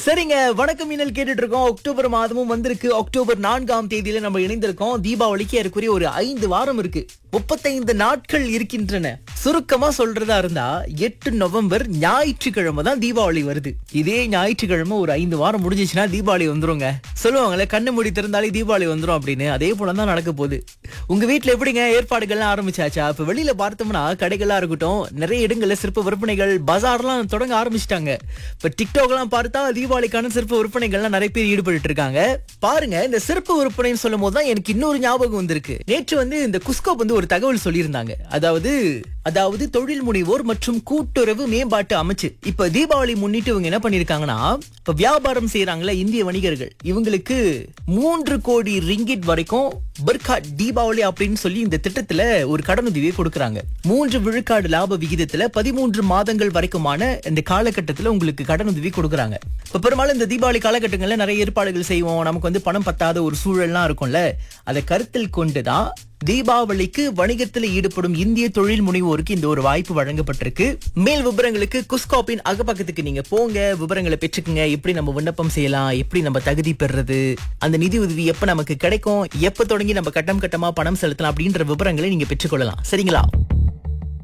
சரிங்க வணக்கம் மீனல் கேட்டுட்டு இருக்கோம் அக்டோபர் மாதமும் வந்திருக்கு அக்டோபர் நான்காம் தேதியில நம்ம இணைந்திருக்கோம் தீபாவளிக்கு ஏறக்குறைய ஒரு ஐந்து வாரம் இருக்கு முப்பத்தைந்து நாட்கள் இருக்கின்றன சுருக்கமா சொல்றதா இருந்தா எட்டு நவம்பர் ஞாயிற்றுக்கிழமை தான் தீபாவளி வருது இதே ஞாயிற்றுக்கிழமை ஒரு ஐந்து வாரம் முடிஞ்சிச்சுன்னா தீபாவளி வந்துருங்க சொல்லுவாங்கல்ல கண்ணு மூடி திறந்தாலே தீபாவளி வந்துரும் அப்படின்னு அதே போல தான் நடக்க போகுது உங்க வீட்ல எப்படிங்க ஏற்பாடுகள்லாம் ஆரம்பிச்சாச்சா இப்ப வெளியில பார்த்தோம்னா கடைகளா இருக்கட்டும் நிறைய இடங்கள்ல சிறப்பு விற்பனைகள் பஜார்லாம் தொடங்க ஆரம்பிச்சிட்டாங்க இப்ப டிக்டாக் எல்லாம் பார்த்தா தீபாவளிக்கான சிறப்பு விற்பனைகள்லாம் நிறைய பேர் ஈடுபட்டு இருக்காங்க பாருங்க இந்த சிறப்பு விற்பனைன்னு சொல்லும் போது தான் எனக்கு இன்னொரு ஞாபகம் வந்திருக்கு நேற்று வந்து இந்த குஸ்கோ வந்து ஒரு தகவல் சொல்லியிருந்தாங்க அதாவது அதாவது தொழில் முனைவோர் மற்றும் கூட்டுறவு மேம்பாட்டு அமைச்சு இப்ப தீபாவளி முன்னிட்டு இவங்க என்ன பண்ணிருக்காங்கன்னா இப்ப வியாபாரம் செய்யறாங்கல்ல இந்திய வணிகர்கள் இவங்களுக்கு மூன்று கோடி ரிங்கிட் வரைக்கும் பர்காட் தீபாவளி அப்படின்னு சொல்லி இந்த திட்டத்துல ஒரு கடனுதவியை கொடுக்கறாங்க மூன்று விழுக்காடு லாப விகிதத்துல பதிமூன்று மாதங்கள் வரைக்குமான இந்த காலகட்டத்துல உங்களுக்கு கடனுதவி கொடுக்கறாங்க இப்ப பெரும்பாலும் இந்த தீபாவளி காலகட்டங்கள்ல நிறைய ஏற்பாடுகள் செய்வோம் நமக்கு வந்து பணம் பத்தாத ஒரு சூழல்லாம் இருக்கும்ல அதை கருத்தில் கொண்டுதான் தீபாவளிக்கு வணிகத்தில் ஈடுபடும் இந்திய தொழில் முனைவோருக்கு இந்த ஒரு வாய்ப்பு வழங்கப்பட்டிருக்கு மேல் விவரங்களுக்கு குஸ்காப்பின் அகப்பக்கத்துக்கு நீங்க போங்க விவரங்களை பெற்றுக்குங்க எப்படி நம்ம விண்ணப்பம் செய்யலாம் எப்படி நம்ம தகுதி பெறுறது அந்த நிதி உதவி எப்ப நமக்கு கிடைக்கும் எப்ப தொடங்கி நம்ம கட்டம் கட்டமா பணம் செலுத்தலாம் அப்படின்ற விவரங்களை நீங்க பெற்றுக்கொள்ளலாம் சரிங்களா